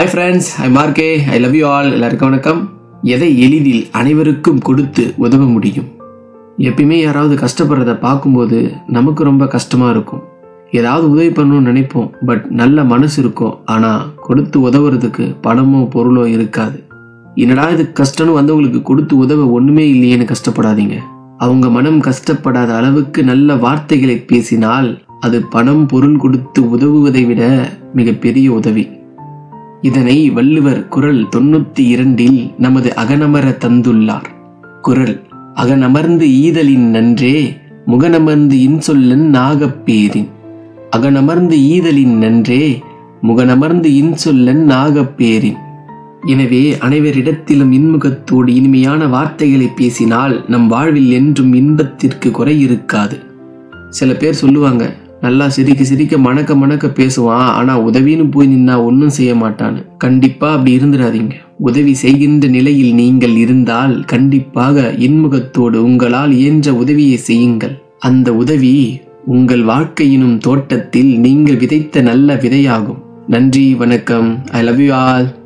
hi friends I மார்க்கே I love you all எல்லாருக்கும் வணக்கம் எதை எளிதில் அனைவருக்கும் கொடுத்து உதவ முடியும் எப்பயுமே யாராவது கஷ்டப்படுறத பார்க்கும்போது நமக்கு ரொம்ப கஷ்டமாக இருக்கும் ஏதாவது உதவி பண்ணணும்னு நினைப்போம் பட் நல்ல மனசு இருக்கும் ஆனால் கொடுத்து உதவுறதுக்கு பணமோ பொருளோ இருக்காது என்னடா இது கஷ்டம்னு வந்தவங்களுக்கு கொடுத்து உதவ ஒன்றுமே இல்லையேன்னு கஷ்டப்படாதீங்க அவங்க மனம் கஷ்டப்படாத அளவுக்கு நல்ல வார்த்தைகளை பேசினால் அது பணம் பொருள் கொடுத்து உதவுவதை விட மிகப்பெரிய உதவி இதனை வள்ளுவர் குரல் தொண்ணூத்தி இரண்டில் நமது அகனமர தந்துள்ளார் குரல் அகனமர்ந்து ஈதலின் நன்றே முகனமர்ந்து இன்சொல்லன் நாகப்பேரின் அகனமர்ந்து ஈதலின் நன்றே முகனமர்ந்து இன்சொல்லன் நாகப்பேரின் எனவே அனைவரிடத்திலும் இன்முகத்தோடு இனிமையான வார்த்தைகளை பேசினால் நம் வாழ்வில் என்றும் இன்பத்திற்கு குறை இருக்காது சில பேர் சொல்லுவாங்க நல்லா சிரிக்க சிரிக்க மணக்க மணக்க பேசுவான் ஆனா உதவின்னு போய் நின்னா ஒன்றும் செய்ய மாட்டான்னு கண்டிப்பா அப்படி இருந்துடாதீங்க உதவி செய்கின்ற நிலையில் நீங்கள் இருந்தால் கண்டிப்பாக இன்முகத்தோடு உங்களால் இயன்ற உதவியை செய்யுங்கள் அந்த உதவி உங்கள் வாழ்க்கையினும் தோட்டத்தில் நீங்கள் விதைத்த நல்ல விதையாகும் நன்றி வணக்கம் ஐ லவ் யூ ஆல்